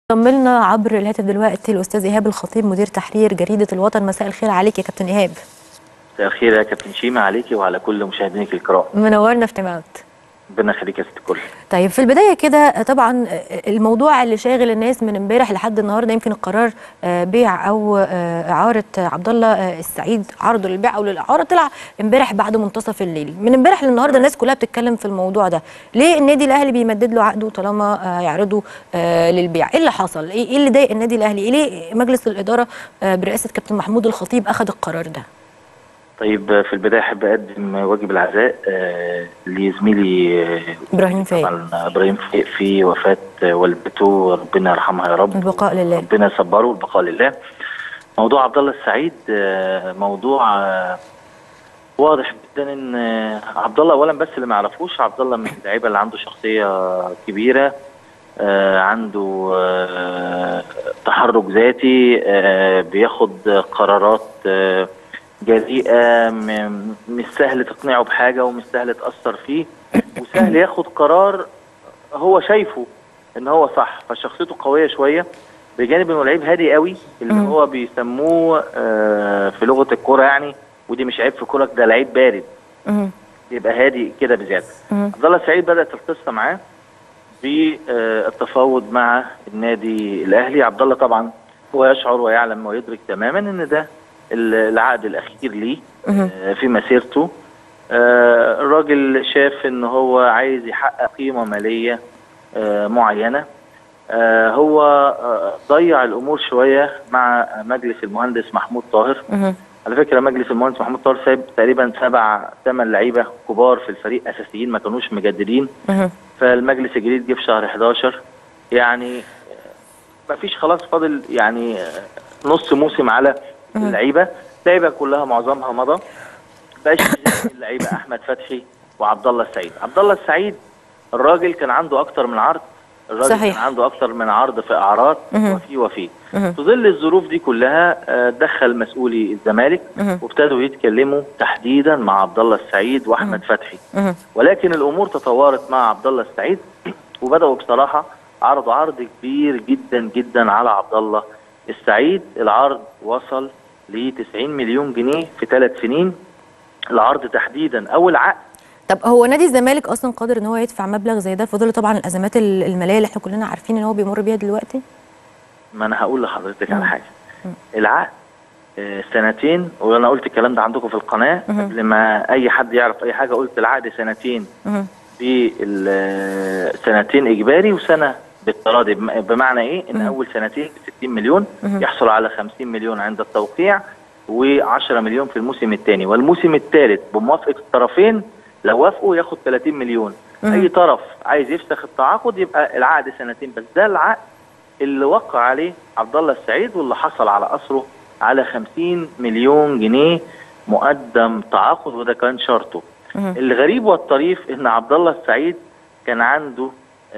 طمنا عبر الهاتف دلوقتي الاستاذ ايهاب الخطيب مدير تحرير جريده الوطن مساء الخير عليك يا كابتن ايهاب مساء الخير يا كابتن شيماء عليكي وعلى كل مشاهدينك الكرام منورنا في تمامات ربنا يخليك يا ست الكل طيب في البدايه كده طبعا الموضوع اللي شاغل الناس من امبارح لحد النهارده يمكن القرار بيع او اعاره عبد الله السعيد عرضه للبيع او للاعاره طلع امبارح بعد منتصف الليل من امبارح للنهارده الناس كلها بتتكلم في الموضوع ده ليه النادي الاهلي بيمدد له عقده طالما هيعرضه للبيع ايه اللي حصل ايه اللي ضايق النادي الاهلي ليه مجلس الاداره برئاسه كابتن محمود الخطيب اخذ القرار ده طيب في البدايه احب اقدم واجب العزاء آه لزميلي آه ابراهيم فايق طبعا ابراهيم فايق في وفاه والدته ربنا يرحمها يا رب البقاء لله ربنا يصبره البقاء لله موضوع عبد الله السعيد آه موضوع آه واضح جدا ان عبد الله اولا بس اللي ما يعرفوش عبد الله من اللعيبه اللي عنده شخصيه كبيره آه عنده آه تحرك ذاتي آه بياخد قرارات آه جريئه مش سهل تقنعه بحاجه ومش سهل تاثر فيه وسهل ياخد قرار هو شايفه ان هو صح فشخصيته قويه شويه بجانب انه لعيب هادي قوي اللي هو بيسموه آه في لغه الكوره يعني ودي مش عيب في كورك ده لعيب بارد يبقى هادي كده بزياده عبد الله السعيد بدات القصه معاه بالتفاوض مع النادي الاهلي عبد الله طبعا هو يشعر ويعلم ويدرك تماما ان ده العقد الاخير ليه في مسيرته الراجل شاف ان هو عايز يحقق قيمه ماليه معينه هو ضيع الامور شويه مع مجلس المهندس محمود طاهر على فكره مجلس المهندس محمود طاهر سايب تقريبا سبع ثمان لعيبه كبار في الفريق اساسيين ما كانوش مجددين فالمجلس الجديد جه في شهر 11 يعني ما فيش خلاص فاضل يعني نص موسم على اللعيبه اللعيبه كلها معظمها مضى بقاش اللعيبه احمد فتحي وعبد الله السعيد عبد الله السعيد الراجل كان عنده اكتر من عرض الراجل صحيح. كان عنده اكتر من عرض في اعراض وفي وفي في ظل الظروف دي كلها دخل مسؤولي الزمالك وابتدوا يتكلموا تحديدا مع عبد الله السعيد واحمد فتحي ولكن الامور تطورت مع عبد الله السعيد وبداوا بصراحه عرضوا عرض كبير جدا جدا على عبد الله السعيد العرض وصل ل 90 مليون جنيه في ثلاث سنين العرض تحديدا اول عقد طب هو نادي الزمالك اصلا قادر ان هو يدفع مبلغ زي ده في ظل طبعا الازمات الماليه اللي احنا كلنا عارفين ان هو بيمر بيها دلوقتي ما انا هقول لحضرتك على حاجه العقد سنتين وانا قلت الكلام ده عندكم في القناه قبل ما اي حد يعرف اي حاجه قلت العقد سنتين سنتين اجباري وسنه بالتراضي بمعنى ايه ان اول سنتين ب 60 مليون يحصل على 50 مليون عند التوقيع و10 مليون في الموسم الثاني والموسم الثالث بموافقه الطرفين لو وافقوا ياخد 30 مليون اي طرف عايز يفسخ التعاقد يبقى العقد سنتين بس ده العقد اللي وقع عليه عبد الله السعيد واللي حصل على اثره على 50 مليون جنيه مقدم تعاقد وده كان شرطه الغريب والطريف ان عبد الله السعيد كان عنده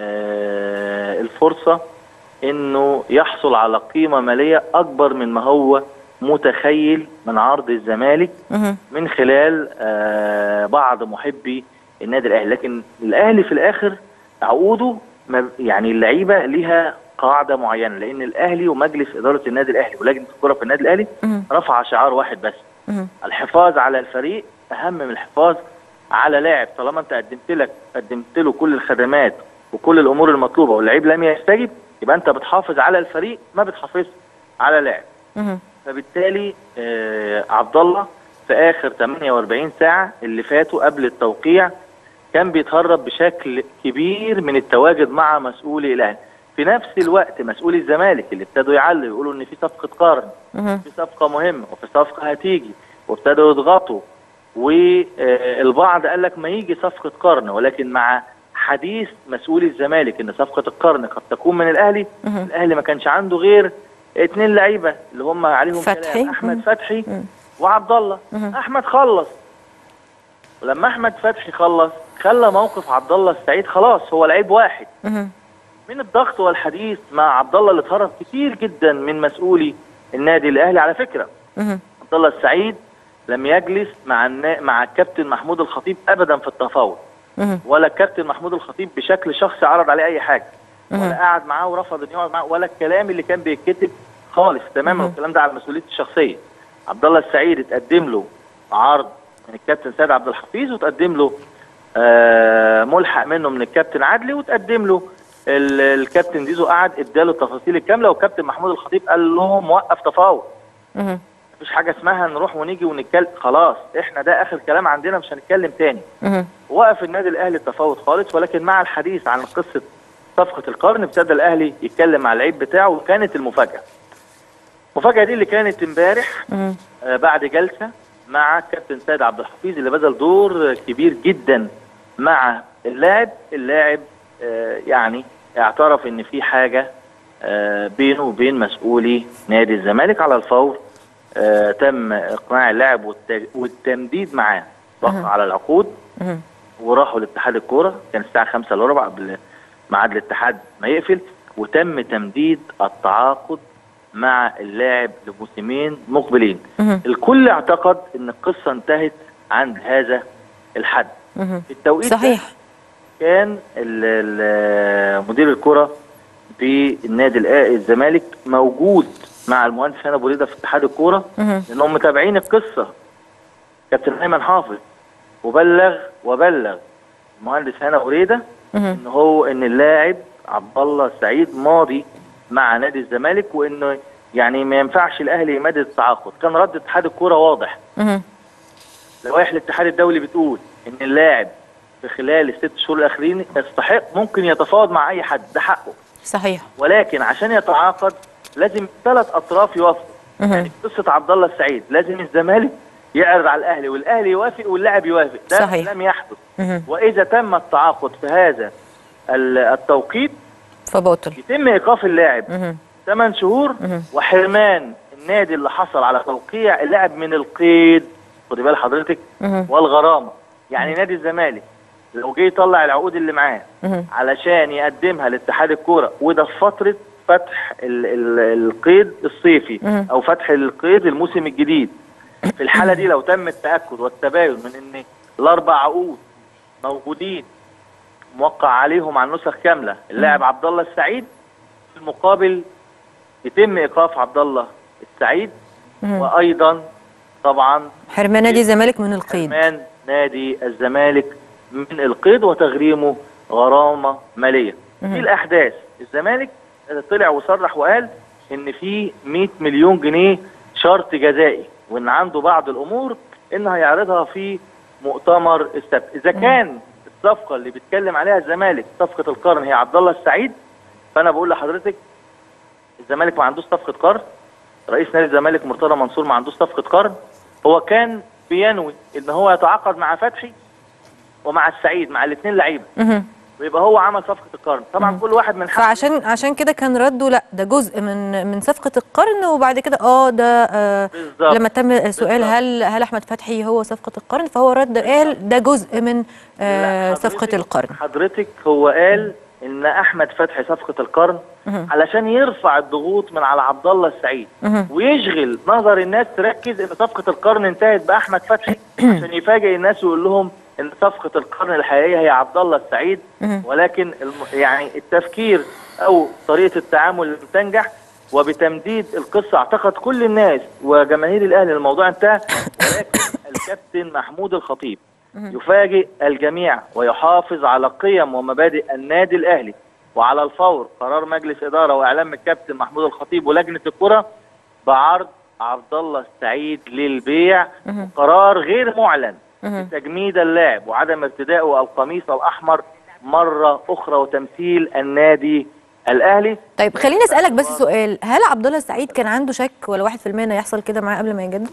آه الفرصه انه يحصل على قيمه ماليه اكبر من ما هو متخيل من عرض الزمالك من خلال آه بعض محبي النادي الاهلي لكن الاهلي في الاخر عقوده يعني اللعيبه ليها قاعده معينه لان الاهلي ومجلس اداره النادي الاهلي ولجنه الكره في النادي الاهلي رفع شعار واحد بس الحفاظ على الفريق اهم من الحفاظ على لاعب طالما انت قدمت لك قدمت له كل الخدمات وكل الامور المطلوبه واللعيب لم يستجب يبقى انت بتحافظ على الفريق ما بتحافظ على لاعب فبالتالي آه عبد الله في اخر 48 ساعه اللي فاتوا قبل التوقيع كان بيتهرب بشكل كبير من التواجد مع مسؤولي الاهلي في نفس الوقت مسؤولي الزمالك اللي ابتدوا يعلوا يقولوا ان في صفقه قرن في صفقه مهمه وفي صفقه هتيجي وابتدوا يضغطوا والبعض قال لك ما يجي صفقه قرن ولكن مع حديث مسؤولي الزمالك ان صفقه القرن قد تكون من الاهلي الاهلي ما كانش عنده غير اثنين لعيبه اللي هم عليهم فتحي. كلام احمد فتحي وعبد الله احمد خلص ولما احمد فتحي خلص خلى موقف عبد الله السعيد خلاص هو لعيب واحد من الضغط والحديث مع عبد الله اللي اتهرب كتير جدا من مسؤولي النادي الاهلي على فكره عبد الله السعيد لم يجلس مع النا... مع الكابتن محمود الخطيب ابدا في التفاوض ولا الكابتن محمود الخطيب بشكل شخصي عرض عليه اي حاجه ولا قعد معاه ورفض انه يقعد معاه ولا الكلام اللي كان بيتكتب خالص تماما والكلام ده على مسؤوليتي الشخصيه عبد الله السعيد اتقدم له عرض من الكابتن سيد عبد الحفيظ وتقدم له آه ملحق منه من الكابتن عدلي وتقدم له ال- الكابتن زيزو قعد اداله التفاصيل الكامله والكابتن محمود الخطيب قال لهم وقف تفاوض مهم. مفيش حاجه اسمها نروح ونيجي ونتكلم خلاص احنا ده اخر كلام عندنا مش هنتكلم تاني مهم. وقف النادي الاهلي التفاوض خالص ولكن مع الحديث عن قصه صفقه القرن ابتدى الاهلي يتكلم مع اللعيب بتاعه وكانت المفاجاه المفاجاه دي اللي كانت امبارح مهم. آه، بعد جلسه مع كابتن سيد عبد الحفيظ اللي بذل دور كبير جدا مع اللاعب اللاعب آه، يعني اعترف ان في حاجه آه، بينه وبين مسؤولي نادي الزمالك على الفور آه، تم اقناع اللاعب والت- والتمديد معاه بقى على العقود مهم. وراحوا لاتحاد الكوره كان الساعه 5 الا ربع قبل ميعاد الاتحاد ما يقفل وتم تمديد التعاقد مع اللاعب لموسمين مقبلين مهم. الكل اعتقد ان القصه انتهت عند هذا الحد مهم. في التوقيت ده صحيح كان ال- ال- مدير الكره بالنادي الأ- الزمالك موجود مع المهندس هنا ابو ريده في اتحاد الكوره مهم. لانهم متابعين القصه كابتن ايمن حافظ وبلغ وبلغ المهندس هنا وريده مهم. ان هو ان اللاعب عبد الله السعيد ماضي مع نادي الزمالك وانه يعني ما ينفعش الاهلي يمدد التعاقد كان رد اتحاد الكوره واضح مهم. لوائح الاتحاد الدولي بتقول ان اللاعب في خلال الست شهور الاخرين يستحق ممكن يتفاوض مع اي حد ده حقه صحيح ولكن عشان يتعاقد لازم ثلاث اطراف يوافقوا مهم. يعني قصه عبد الله السعيد لازم الزمالك يعرض على الاهلي والاهلي يوافق واللاعب يوافق ده صحيح. لم يحدث مهم. واذا تم التعاقد في هذا ال- التوقيت فباطل يتم ايقاف اللاعب مهم. 8 شهور مهم. وحرمان النادي اللي حصل على توقيع اللاعب من القيد خدي بال حضرتك مهم. والغرامه يعني نادي الزمالك لو جه يطلع العقود اللي معاه مهم. علشان يقدمها لاتحاد الكوره وده في فتره فتح ال ال القيد الصيفي مم. او فتح القيد الموسم الجديد في الحاله دي لو تم التاكد والتباين من ان الاربع عقود موجودين موقع عليهم على نسخ كامله اللاعب عبد الله السعيد في المقابل يتم ايقاف عبد الله السعيد مهم. وايضا طبعا حرمان نادي الزمالك من القيد حرمان نادي الزمالك من القيد وتغريمه غرامه ماليه. مهم. في الاحداث الزمالك طلع وصرح وقال ان في 100 مليون جنيه شرط جزائي وان عنده بعض الامور ان هيعرضها في مؤتمر السبت. اذا كان الصفقه اللي بيتكلم عليها الزمالك صفقه القرن هي عبد الله السعيد فانا بقول لحضرتك الزمالك ما عندوش صفقه قرن رئيس نادي الزمالك مرتضى منصور ما عندوش صفقه قرن هو كان بينوي ان هو يتعاقد مع فتحي ومع السعيد مع الاثنين لعيبه مهم. ويبقى هو عمل صفقه القرن طبعا كل واحد من حقه فعشان عشان كده كان رده لا ده جزء من من صفقه القرن وبعد كده اه ده آه بالظبط. لما تم سؤال بالظبط. هل هل احمد فتحي هو صفقه القرن فهو رد قال ده جزء من آه لا، صفقه حضرتك- القرن حضرتك هو قال ان احمد فتحي صفقه القرن مهم. علشان يرفع الضغوط من على عبد الله السعيد مهم. ويشغل نظر الناس تركز ان صفقه القرن انتهت باحمد فتحي عشان يفاجئ الناس ويقول لهم ان صفقه القرن الحقيقيه هي عبد الله السعيد مهم. ولكن الم... يعني التفكير او طريقه التعامل اللي بتنجح وبتمديد القصه اعتقد كل الناس وجماهير الاهلي الموضوع انتهى ولكن الكابتن محمود الخطيب يفاجئ الجميع ويحافظ على قيم ومبادئ النادي الاهلي وعلى الفور قرار مجلس اداره واعلام الكابتن محمود الخطيب ولجنه الكره بعرض عبد الله السعيد للبيع مهم. قرار غير معلن مهم. تجميد اللاعب وعدم ارتدائه القميص الاحمر مره اخرى وتمثيل النادي الاهلي طيب خليني اسالك بس سؤال هل عبد الله السعيد كان عنده شك ولا 1% انه يحصل كده معاه قبل ما يجدد؟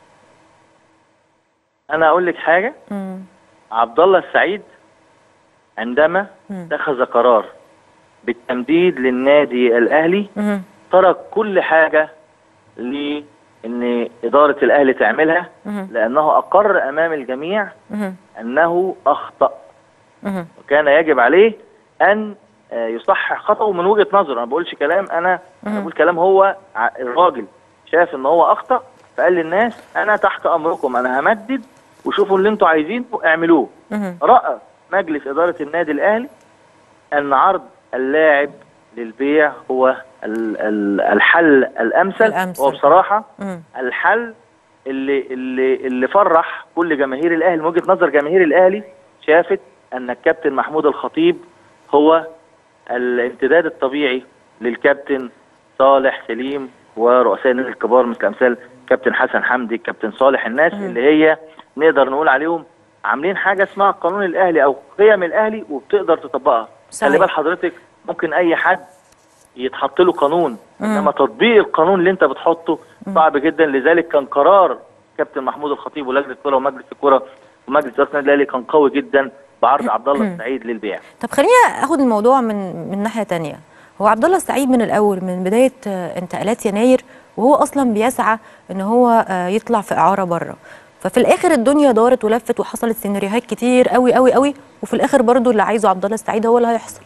انا اقول لك حاجه مم. عبد الله السعيد عندما مم. اتخذ قرار بالتمديد للنادي الاهلي مهم. ترك كل حاجه لان اداره الاهلي تعملها مهم. لانه اقر امام الجميع مهم. انه اخطا مهم. وكان يجب عليه ان آه، يصحح خطأه من وجهه نظره انا ما بقولش كلام انا انا بقول كلام هو ع- الراجل شاف ان هو اخطا فقال للناس انا تحت امركم انا همدد وشوفوا اللي انتوا عايزينه اعملوه مهم. راى مجلس اداره النادي الاهلي ان عرض اللاعب للبيع هو ال- ال- الحل الامثل الأمثل. وبصراحه مم. الحل اللي اللي اللي فرح كل جماهير الاهلي من وجهه نظر جماهير الاهلي شافت ان الكابتن محمود الخطيب هو الامتداد الطبيعي للكابتن صالح سليم ورؤساء النادي الكبار مثل امثال كابتن حسن حمدي كابتن صالح الناس اللي هي نقدر نقول عليهم عاملين حاجه اسمها قانون الاهلي او قيم الاهلي وبتقدر تطبقها صحيح. خلي بال حضرتك ممكن اي حد يتحط له قانون مم. انما تطبيق القانون اللي انت بتحطه صعب جدا لذلك كان قرار كابتن محمود الخطيب ولجنه الكره ومجلس الكره ومجلس اداره النادي الاهلي كان قوي جدا بعرض عبد الله السعيد للبيع طب خلينا اخد الموضوع من من ناحيه تانية هو عبد الله السعيد من الاول من بدايه آه، انتقالات يناير وهو اصلا بيسعى ان هو آه، يطلع في اعاره بره ففي الاخر الدنيا دارت ولفت وحصلت سيناريوهات كتير قوي قوي قوي وفي الاخر برضو اللي عايزه عبد الله السعيد هو اللي هيحصل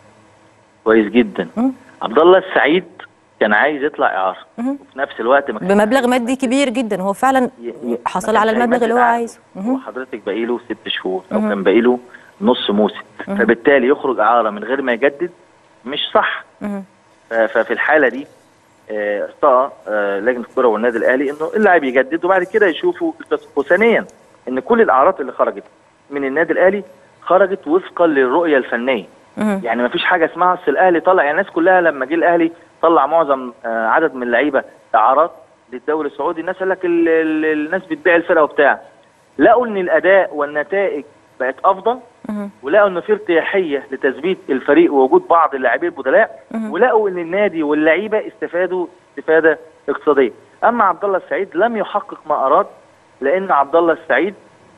كويس جدا مم. عبد الله السعيد كان عايز يطلع اعاره مم. وفي نفس الوقت ما كانش بمبلغ عايز مادي كبير جدا هو فعلا ي- ي- حصل ما على كانش المبلغ اللي هو هيمدد عايزه عقده. مهم. وحضرتك باقي له ست شهور او مهم. كان باقي له نص موسم فبالتالي يخرج اعاره من غير ما يجدد مش صح مهم. ف- ففي الحاله دي آه، ارتأى آه، لجنه الكره والنادي الاهلي انه اللاعب يجدد وبعد كده يشوفوا التص- وثانيا ان كل الاعارات اللي خرجت من النادي الاهلي خرجت وفقا للرؤيه الفنيه مهم. يعني ما فيش حاجه اسمها اصل الاهلي طلع يعني الناس كلها لما جه الاهلي طلع معظم آه، عدد من اللعيبه اعارات للدوري السعودي الناس قال لك ال- ال- الناس بتبيع الفرقه وبتاع لقوا ان الاداء والنتائج بقت افضل مهم. ولقوا ان في ارتياحيه لتثبيت الفريق ووجود بعض اللاعبين البدلاء مهم. ولقوا ان النادي واللعيبه استفادوا استفاده اقتصاديه اما عبد الله السعيد لم يحقق ما اراد لان عبد الله السعيد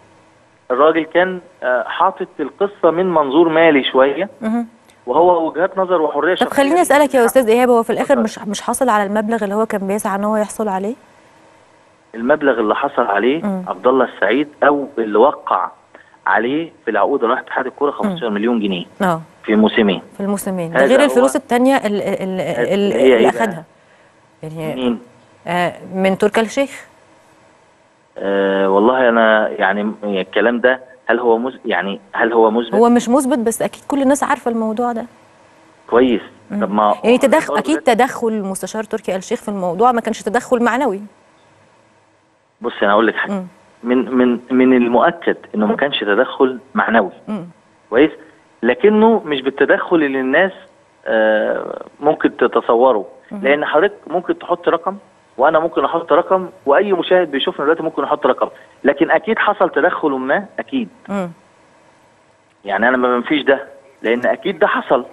الراجل كان آه، حاطط القصه من منظور مالي شويه مهم. وهو وجهات نظر وحريه طب شخصيه خليني اسالك يا استاذ ايهاب هو في الاخر اتفضل. مش مش حاصل على المبلغ اللي هو كان بيسعى ان هو يحصل عليه المبلغ اللي حصل عليه مم. عبد الله السعيد او اللي وقع عليه في العقود اللي راح اتحاد الكوره 15 مليون جنيه اه في موسمين في الموسمين ده هذا غير هو- الفلوس التانية ال- ال- ال- اللي هي اللي إيه بقى؟ اخدها يعني منين؟ آه من تركي آل الشيخ آه والله انا يعني الكلام ده هل هو مز يعني هل هو مثبت هو مش مثبت بس اكيد كل الناس عارفه الموضوع ده كويس طب ما يعني تدخل برضه اكيد ده- تدخل المستشار تركي آل الشيخ في الموضوع ما كانش تدخل معنوي بص انا اقول لك حاجه مم. من من من المؤكد انه ما كانش تدخل معنوي مم. كويس لكنه مش بالتدخل اللي الناس آه ممكن تتصوره لان حضرتك ممكن تحط رقم وانا ممكن احط رقم واي مشاهد بيشوفنا دلوقتي ممكن يحط رقم لكن اكيد حصل تدخل ما اكيد مم. يعني انا ما بنفيش ده لان اكيد ده حصل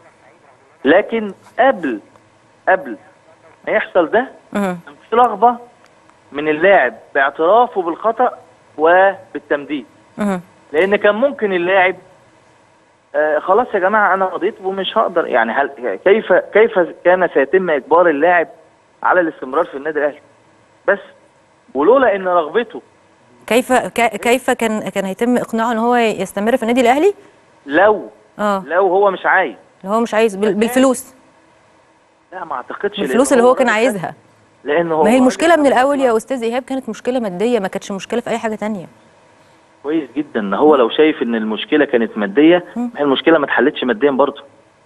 لكن قبل قبل ما يحصل ده مم. كان في رغبه من اللاعب باعترافه بالخطا وبالتمديد مم. لان كان ممكن اللاعب آه خلاص يا جماعه انا رضيت ومش هقدر يعني هل كيف كيف كان سيتم اجبار اللاعب على الاستمرار في النادي الاهلي بس ولولا ان رغبته كيف ك- كيف كان كان هيتم اقناعه ان هو يستمر في النادي الاهلي لو اه لو هو مش عايز اللي هو مش عايز بال- بالفلوس لا ما اعتقدش بالفلوس لأن اللي هو كان راجل عايزها لان هو ما هي المشكله راجل من الاول يا استاذ ايهاب كانت مشكله ماديه ما كانتش مشكله في اي حاجه تانية كويس جدا ان هو لو شايف ان المشكله كانت ماديه ما هي المشكله ما اتحلتش ماديا برضه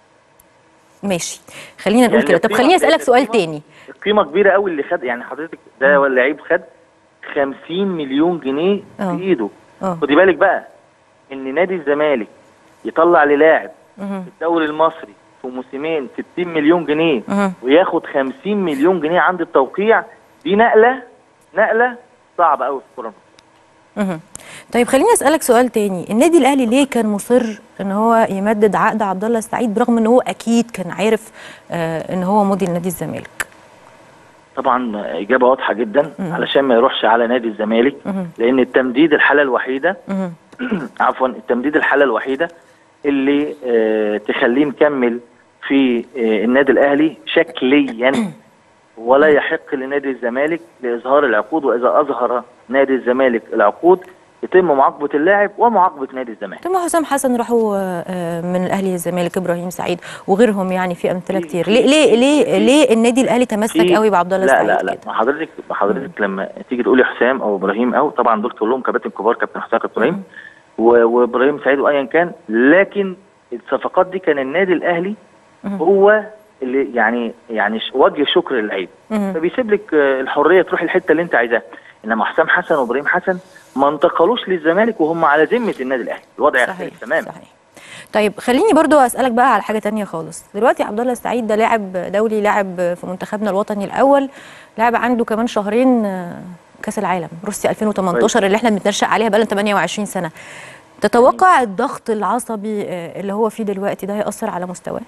ماشي خلينا نقول يعني كده طب القيمة- خليني اسالك لأن سؤال القيمة- تاني القيمه كبيره قوي اللي خد يعني حضرتك ده هو اللعيب خد 50 مليون جنيه آه. في ايده اه خدي بالك بقى ان نادي الزمالك يطلع للاعب مهم. في الدوري المصري في موسمين 60 مليون جنيه مهم. وياخد 50 مليون جنيه عند التوقيع دي نقله نقله صعبه قوي في الكوره مهم. طيب خليني اسالك سؤال تاني النادي الاهلي ليه كان مصر ان هو يمدد عقد عبد الله السعيد برغم ان هو اكيد كان عارف آه ان هو ماضي لنادي الزمالك طبعا اجابه واضحه جدا علشان ما يروحش على نادي الزمالك مهم. لان التمديد الحاله الوحيده مهم. عفوا التمديد الحاله الوحيده اللي آه تخليه مكمل في آه النادي الاهلي شكليا ولا يحق لنادي الزمالك لاظهار العقود واذا اظهر نادي الزمالك العقود يتم معاقبه اللاعب ومعاقبه نادي الزمالك طب ما حسام حسن راحوا آه، آه، من الاهلي للزمالك ابراهيم سعيد وغيرهم يعني في امثله في- كتير في- ليه ليه في- ليه في- ليه النادي الاهلي تمسك في- قوي بعبد الله لا السعيد لا لا كده ما حضرتك ما حضرتك لما تيجي تقولي حسام او ابراهيم او طبعا دول كلهم كباتن كبار كابتن حسام كابتن ابراهيم و- وابراهيم سعيد وايا كان لكن الصفقات دي كان النادي الاهلي هو اللي يعني يعني ش- وجه شكر للعيب مهم. فبيسيب لك آه، الحريه تروح الحته اللي انت عايزاها انما حسام حسن وابراهيم حسن ما انتقلوش للزمالك وهم على ذمه النادي الاهلي الوضع صحيح يختلف تماما صحيح طيب خليني برضو اسالك بقى على حاجه تانية خالص دلوقتي عبد الله السعيد ده لاعب دولي لاعب في منتخبنا الوطني الاول لاعب عنده كمان شهرين آه، كاس العالم روسيا 2018 اللي احنا بنتنشأ عليها بقى 28 سنه تتوقع الضغط العصبي آه، اللي هو فيه دلوقتي ده هيأثر على مستواه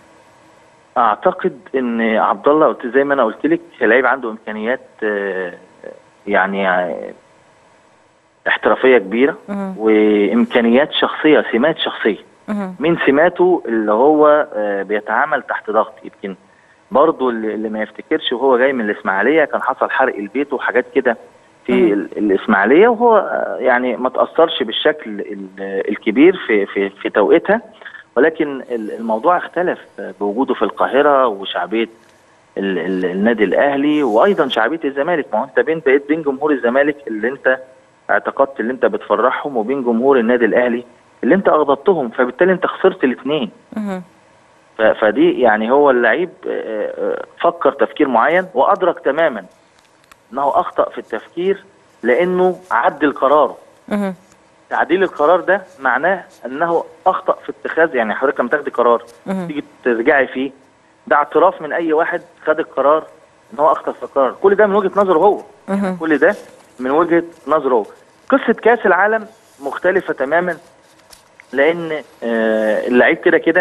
اعتقد ان عبد الله قلت زي ما انا قلت لك لعيب عنده امكانيات آه، يعني آه، احترافيه كبيره مهم. وامكانيات شخصيه سمات شخصيه مهم. من سماته اللي هو آه، بيتعامل تحت ضغط يمكن برضه اللي اللي ما يفتكرش وهو جاي من الاسماعيليه كان حصل حرق البيت وحاجات كده في مم. ال- الاسماعيليه وهو آه، يعني ما تاثرش بالشكل ال- الكبير في في في توقيتها ولكن ال- الموضوع اختلف آه، بوجوده في القاهره وشعبيه ال- ال- النادي الاهلي وايضا شعبيه الزمالك ما هو انت بين بقيت بين جمهور الزمالك اللي انت اعتقدت اللي انت بتفرحهم وبين جمهور النادي الاهلي اللي انت اغضبتهم فبالتالي انت خسرت الاثنين مهم. ف- فدي يعني هو اللعيب آه، آه، فكر تفكير معين وادرك تماما انه اخطا في التفكير لانه عدل قراره مهم. تعديل القرار ده معناه انه اخطا في اتخاذ يعني حضرتك لما تاخدي قرار مهم. تيجي ترجعي فيه ده اعتراف من اي واحد خد القرار ان هو اخطا في القرار كل ده من وجهه نظره هو مهم. كل ده من وجهه نظره هو قصه كاس العالم مختلفه تماما لان آه، اللعيب كده كده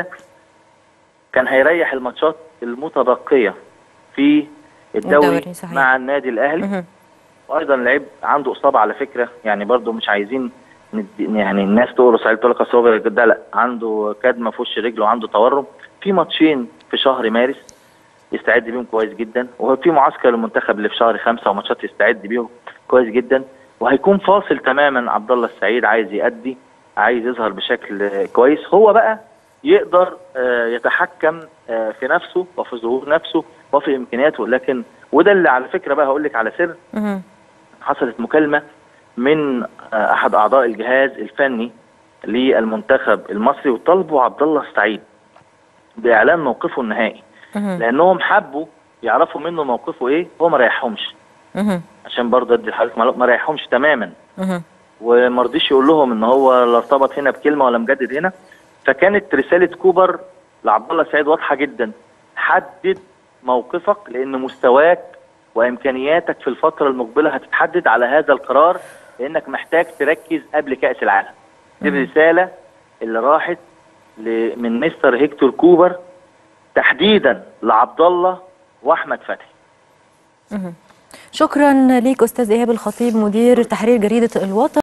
كان هيريح الماتشات المتبقيه في الدوري الدوري، صحيح. مع النادي الاهلي مهم. وايضا اللعيب عنده اصابه على فكره يعني برضو مش عايزين ند- يعني الناس تقرص عليه تقول لك أصل هو ده لا عنده كدمه في وش رجله وعنده تورم في ماتشين في شهر مارس يستعد بيهم كويس جدا وفي معسكر المنتخب اللي في شهر خمسة وماتشات يستعد بيهم كويس جدا وهيكون فاصل تماما عبد الله السعيد عايز يأدي عايز يظهر بشكل آه، كويس هو بقى يقدر آه، يتحكم آه، في نفسه وفي ظهور نفسه وفي امكانياته لكن وده اللي على فكره بقى هقول لك على سر مهم. حصلت مكالمة من آه، أحد أعضاء الجهاز الفني للمنتخب المصري وطالبوا عبد الله السعيد بإعلان موقفه النهائي مهم. لأنهم حبوا يعرفوا منه موقفه إيه هو ما ريحهمش مهم. عشان برضه أدي لحضرتك معلومة، ما ريحهمش تماما مهم. وما رضيش يقول لهم إن هو لا ارتبط هنا بكلمة ولا مجدد هنا فكانت رسالة كوبر لعبد الله السعيد واضحة جدا حدد موقفك لأن مستواك وامكانياتك في الفتره المقبله هتتحدد على هذا القرار لانك محتاج تركز قبل كاس العالم دي الرساله اللي راحت ل- من مستر هيكتور كوبر تحديدا لعبد الله واحمد فتحي مهم. شكرا ليك استاذ ايهاب الخطيب مدير تحرير جريده الوطن